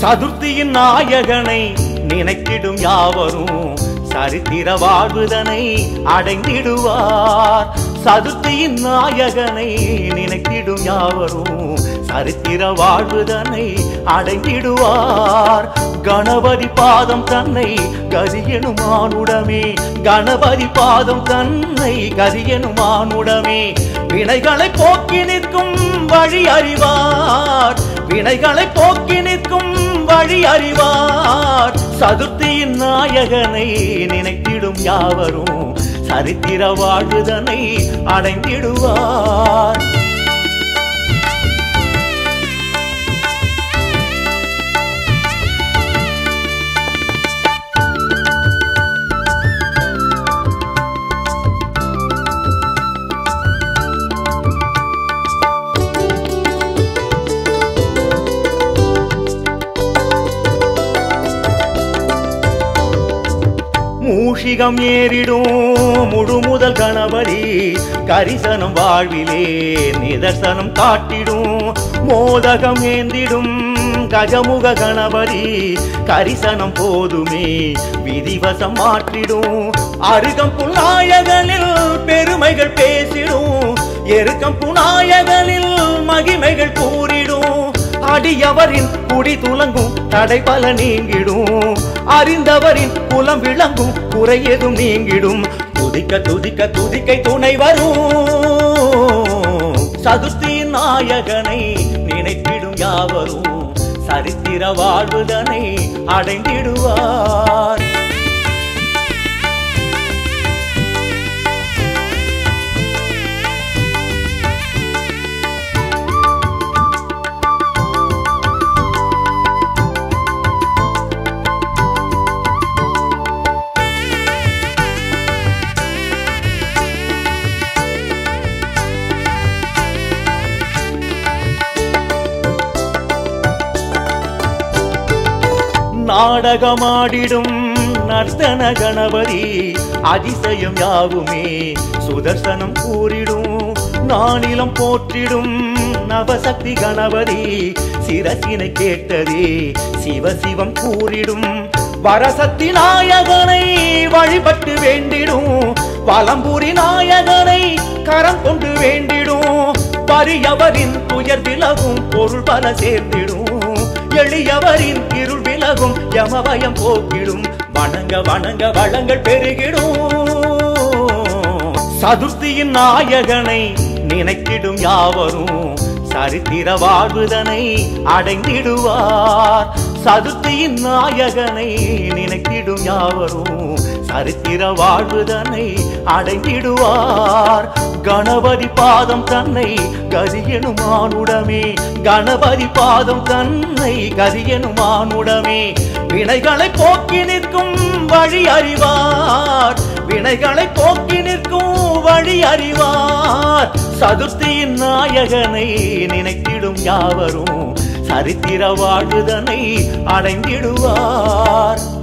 சதுர்த்தியின் நாயகனை நினைக்கிடும் யாவரும் சரித்திர வாழ்வுதனை அடைந்திடுவார் சதுர்த்தியின் நாயகனை நினைக்கிடும் யாவரும் சரித்திர வாழ்வுதனை அடைந்திடுவார் கணபதி பாதம் தன்னை கதியெனும் ஆணுடமே கணபதி பாதம் தன்னை கதியெனும் ஆணுடமே வினைகளை போக்கி நிற்கும் வழி அறிவார் வினைகளை போக்கி நிற்கும் வழி அறிவார் சதுர்த்தியின் நாயகனை நினைத்திடும் யாவரும் சரித்திர வாழ்வுதனை அடைந்திடுவார் மூஷிகம் ஏறிடும் முழு முதல் கணபதி கரிசனம் வாழ்விலே நிதர்சனம் காட்டிடும் மோதகம் ஏந்திடும் கஜமுக கணபதி கரிசனம் போதுமே விதிவசம் மாற்றிடும் அருகம் புநாயகனில் பெருமைகள் பேசிடும் எருக்கம் புநாயகனில் மகிமைகள் கூறிடும் அடியவரின் குடி துலங்கும் தடை பல நீங்கிடும் அறிந்தவரின் குலம் விளங்கும் குறை எதும் நீங்கிடும் துதிக்க துதிக்க துதிக்கை துணை வரும் சதுர்த்தி நாயகனை நினைத்திடும் யாவரும் சரித்திர வாழ்வுதனை அடைந்திடுவார் நாடகமாடிடும் நர்த்தன கணபதி அதிசயம் யாவுமே சுதர்சனம் கூறிடும் நானிலம் போற்றிடும் நவசக்தி கணபதி சிரசினை கேட்டதே சிவசிவம் கூறிடும் வரசக்தி நாயகனை வழிபட்டு வேண்டிடும் வலம்புரி நாயகனை கரம் கொண்டு வேண்டிடும் பரியவரின் துயர் விலகும் பொருள் பல சேர்ந்திடும் எளியவரின் இருள் விலகும் யமபயம் போக்கிடும் வணங்க வணங்க வளங்கள் பெருகிடும் சதுர்த்தியின் நாயகனை நினைக்கிடும் யாவரும் சரித்திர வாழ்வுதனை அடைந்திடுவார் சதுர்த்தியின் நாயகனை நினைக்கிடும் யாவரும் சரித்திர வாழ்வுதனை அடைந்திடுவார் கணபதி பாதம் தன்னை கதியெனும் ஆணுடமே கணபதி பாதம் தன்னை கதியெனும் ஆணுடமே வினைகளை போக்கி நிற்கும் வழி அறிவார் வினைகளை போக்கி நிற்கும் வழி அறிவார் சதுர்த்தியின் நாயகனை நினைத்திடும் யாவரும் சரித்திர வாழ்வுதனை அடைந்திடுவார்